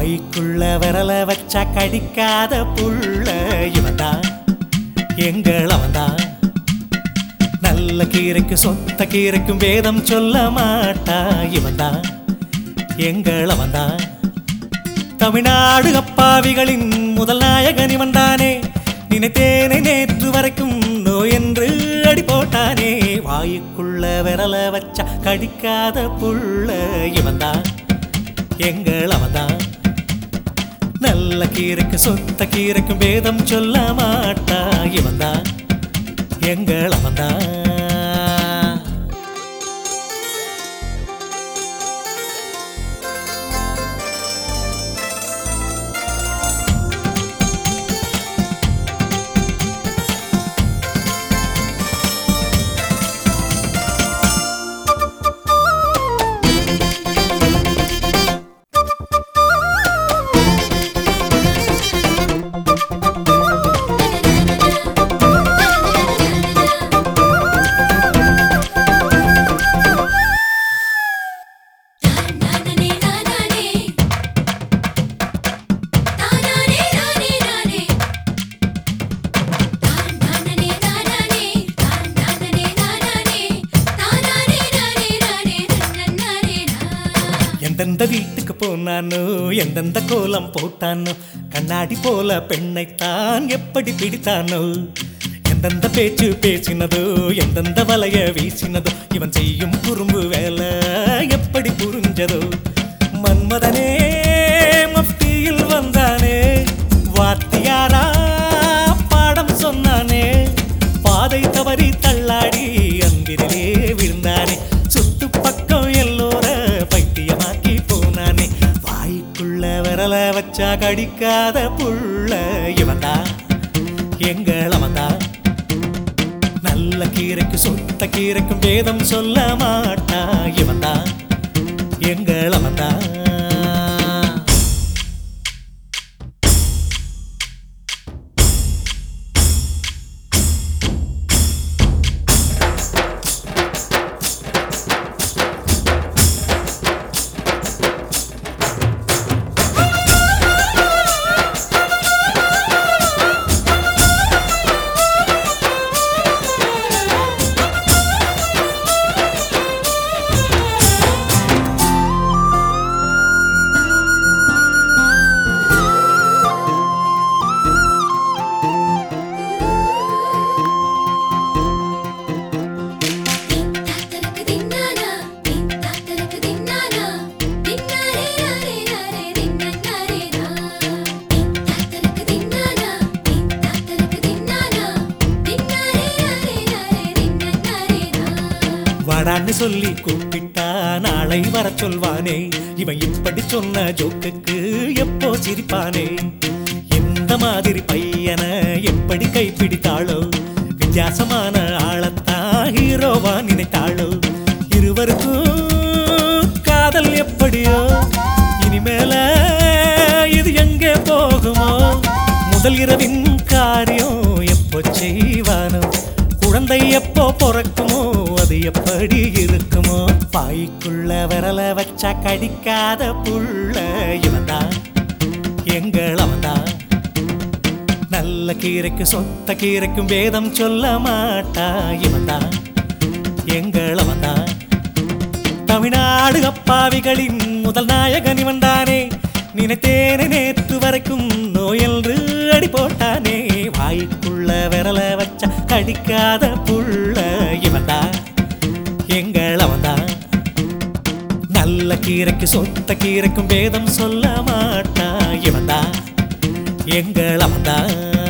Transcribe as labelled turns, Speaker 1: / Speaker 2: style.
Speaker 1: வாய்க்குள்ள விரல வச்சா கடிக்காத புள்ள இவன்தான் எங்கள் அவன்தான் நல்ல கீரைக்கு சொத்த கீரைக்கும் வேதம் சொல்ல மாட்டா இவன்தான் எங்கள் அவன்தான் தமிழ்நாடு அப்பாவிகளின் முதல் நாயகன் இவன்தானே நினைத்தேனே நேற்று வரைக்கும் நோய் என்று அடி போட்டானே வாயுக்குள்ள விரல வச்சா கடிக்காத புள்ள இவன்தான் எங்கள் அவன்தான் நல்ல கீரைக்கு சொத்த கீரைக்கும் வேதம் சொல்ல மாட்டா இவன்தான் எங்கள் அவன்தான்
Speaker 2: நானே நானே நானே நானே நானே நானே நானே நானே நானே நானே நானே நானே
Speaker 1: எந்தெந்த வீட்டுக்கு போனானோ எந்தெந்த கோலம் போட்டானோ கண்ணாடி போல பெண்ணைத்தான் எப்படி பிடித்தானோ எந்தெந்த பேச்சு பேசினதோ எந்தெந்த வலைய வீசினதோ இவன் செய்யும் குறும்பு வேலை எப்படி புரிஞ்சதோ மன்மதனே மப்தியில் வந்தானே வாத்தியாரா பாடம் சொன்னானே பாதை தவறி தள்ளாடி அன்பிலே விழுந்தானே சுத்து பக்கம் எல்லோர பைத்தியமாக்கி போனானே வாய்க்குள்ள விரல வச்சா கடிக்காத புள்ள இவன்தா எங்கள் அவன்தா நல்ல கீரைக்கு சொத்த கீரைக்கும் வேதம் சொல்ல மாட்டா இவன்தா எங்கள் அவன்தா
Speaker 2: தாத்தலக்கு தின்னானா தாத்தலக்கு தின்னானா தின்னாரே நாரே நாரே தின்னாரே நா தாத்தலக்கு தின்னானா தாத்தலக்கு தின்னானா தின்னாரே நாரே நாரே தின்னாரே நா
Speaker 1: வாடான்னு சொல்லி கூப்பிட்டா நாளை வர சொல்வானே இவன் இப்படி சொன்ன ஜோக்குக்கு எப்போ சிரிப்பானே இந்த மாதிரி பையனை எப்படி கைப்பிடித்தாளோ வித்தியாசமான ஆளத்தான் ஹீரோவா நினைத்தாளோ இருவருக்கும் காதல் எப்படியோ இனிமேல இது எங்கே போகுமோ முதல் இரவின் காரியம் எப்போ செய்வானோ குழந்தை எப்போ பிறக்குமோ அது எப்படி இருக்குமோ பாய்க்குள்ள விரல வச்சா கடிக்காத புள்ள இவன்தான் எங்கள் அவன்தான் நல்ல கீரைக்கு சொத்த கீரைக்கும் வேதம் சொல்ல மாட்டா இவன்தான் எங்கள் அவன்தான் தமிழ்நாடு அப்பாவிகளின் முதல் நாயகன் இவன்தானே நினைத்தேனே நேற்று வரைக்கும் நோயென்று அடி போட்டானே வாய்க்குள்ள விரல வச்ச கடிக்காத புள்ள இவன்தான் எங்கள் அவன்தான் நல்ல கீரைக்கு சொத்த கீரைக்கும் வேதம் சொல்ல மாட்டா இவன்தான் எங்கள் அவன்தான்